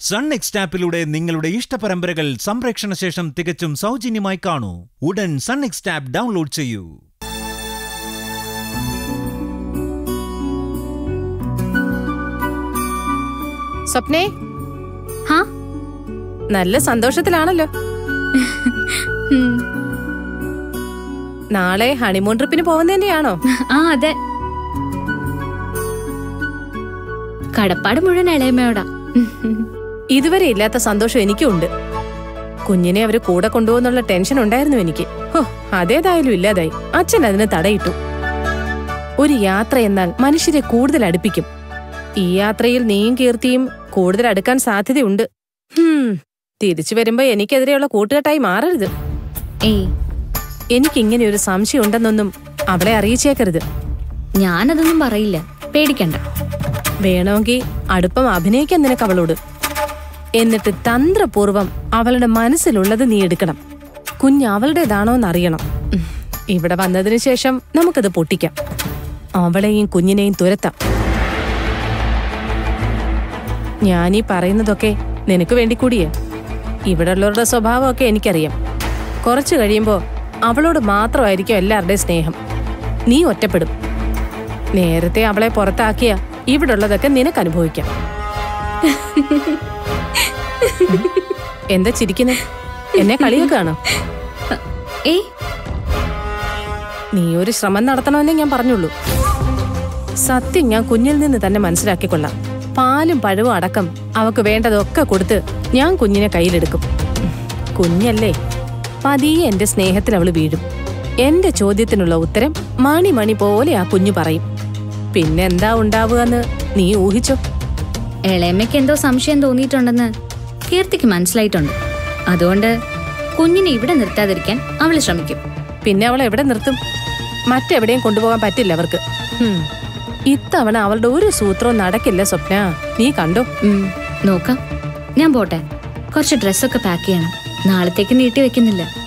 Sun next ആപ്പിലൂടെ നിങ്ങളുടെ ഇഷ്ടപരമ്പരകൾ സംപ്രേക്ഷണ ശേഷം തികച്ചും സൗജന്യമായി കാണൂ ഉടൻ സൺ നെക്സ്റ്റ് ആപ്പ് ഡൗൺലോഡ് ചെയ്യൂ സ്വപ്നേ ഹാ നല്ല സന്തോഷത്തിലാണല്ലോ ഉം. നാളെ ഹണിമൂൺ ട്രിപ്പിന് പോകുന്നതിന്റെയാണോ ആ അതെ കടപ്പാട് മുഴുവൻ ഇളയമ്മയോടാ ഇതുവരെ ഇല്ലാത്ത സന്തോഷം എനിക്കും ഉണ്ട് കുഞ്ഞിനെ അവര് കൂടെ കൊണ്ടുപോകുന്നുള്ള ടെൻഷൻ ഉണ്ടായിരുന്നു എനിക്ക് ഹോ അതേതായാലും ഇല്ലാതായി അച്ഛൻ അതിന് തടയിട്ടു ഒരു യാത്ര എന്നാൽ മനുഷ്യരെ കൂടുതൽ അടുപ്പിക്കും ഈ യാത്രയിൽ നീയും കീർത്തിയും കൂടുതൽ അടുക്കാൻ സാധ്യതയുണ്ട് ഹും തിരിച്ചു വരുമ്പോ എനിക്കെതിരെയുള്ള കൂട്ടുകെട്ടായി മാറരുത് ഏയ് എനിക്കിങ്ങനെ ഒരു സംശയം ഉണ്ടെന്നൊന്നും അവളെ അറിയിച്ചേക്കരുത് ഞാനതൊന്നും പറയില്ല പേടിക്കണ്ട വേണമെങ്കിൽ അടുപ്പം അഭിനയിക്കാൻ നിനക്ക് അവളോട് എന്നിട്ട് തന്ത്രപൂർവം അവളുടെ മനസ്സിലുള്ളത് നീ എടുക്കണം കുഞ്ഞ് അവളുടേതാണോ എന്നറിയണം ഉം. ഇവിടെ വന്നതിന് ശേഷം നമുക്കത് പൊട്ടിക്കാം അവളെയും കുഞ്ഞിനെയും തുരത്താം ഞാനീ പറയുന്നതൊക്കെ നിനക്ക് വേണ്ടി കൂടിയേ ഇവിടെയുള്ളവരുടെ സ്വഭാവമൊക്കെ എനിക്കറിയാം കുറച്ചു കഴിയുമ്പോ അവളോട് മാത്രമായിരിക്കും എല്ലാവരുടെയും സ്നേഹം നീ ഒറ്റപ്പെടും നേരത്തെ അവളെ പുറത്താക്കിയ ഇവിടുള്ളതൊക്കെ നിനക്ക് അനുഭവിക്കാം എന്താ ചിരിക്കുന്നേ എന്നെ കളിയൊക്കെയാണോ ഏയ് നീ ഒരു ശ്രമം നടത്തണമെന്നേ ഞാൻ പറഞ്ഞുള്ളൂ സത്യം ഞാൻ കുഞ്ഞിൽ നിന്ന് തന്നെ മനസ്സിലാക്കിക്കൊള്ളാം പാലും പഴവും അടക്കം അവക്ക് വേണ്ടതൊക്കെ കൊടുത്ത് ഞാൻ കുഞ്ഞിനെ കയ്യിലെടുക്കും കുഞ്ഞല്ലേ പതിയെ എന്റെ സ്നേഹത്തിൽ അവള് വീഴും എന്റെ ചോദ്യത്തിനുള്ള ഉത്തരം മണി മണി പോലെ ആ കുഞ്ഞു പറയും പിന്നെന്താ ഉണ്ടാവുക എന്ന് നീ ഊഹിച്ചോ ഇളയമ്മയ്ക്ക് എന്തോ സംശയം തോന്നിയിട്ടുണ്ടെന്ന് കീർത്തിക്ക് മനസ്സിലായിട്ടുണ്ട് അതുകൊണ്ട് കുഞ്ഞിനെ ഇവിടെ നിർത്താതിരിക്കാൻ അവള് ശ്രമിക്കും പിന്നെ അവൾ എവിടെ നിർത്തും മറ്റെവിടെയും കൊണ്ടുപോകാൻ പറ്റില്ല അവർക്ക് ഹും. ഇത്തവണ അവളുടെ ഒരു സൂത്രവും നടക്കില്ല സ്വപ്ന നീ കണ്ടോ ഉം, നോക്കാം ഞാൻ പോട്ടെ കുറച്ച് ഡ്രസ്സൊക്കെ പാക്ക് ചെയ്യണം നാളത്തേക്ക് നീട്ടി വെക്കുന്നില്ല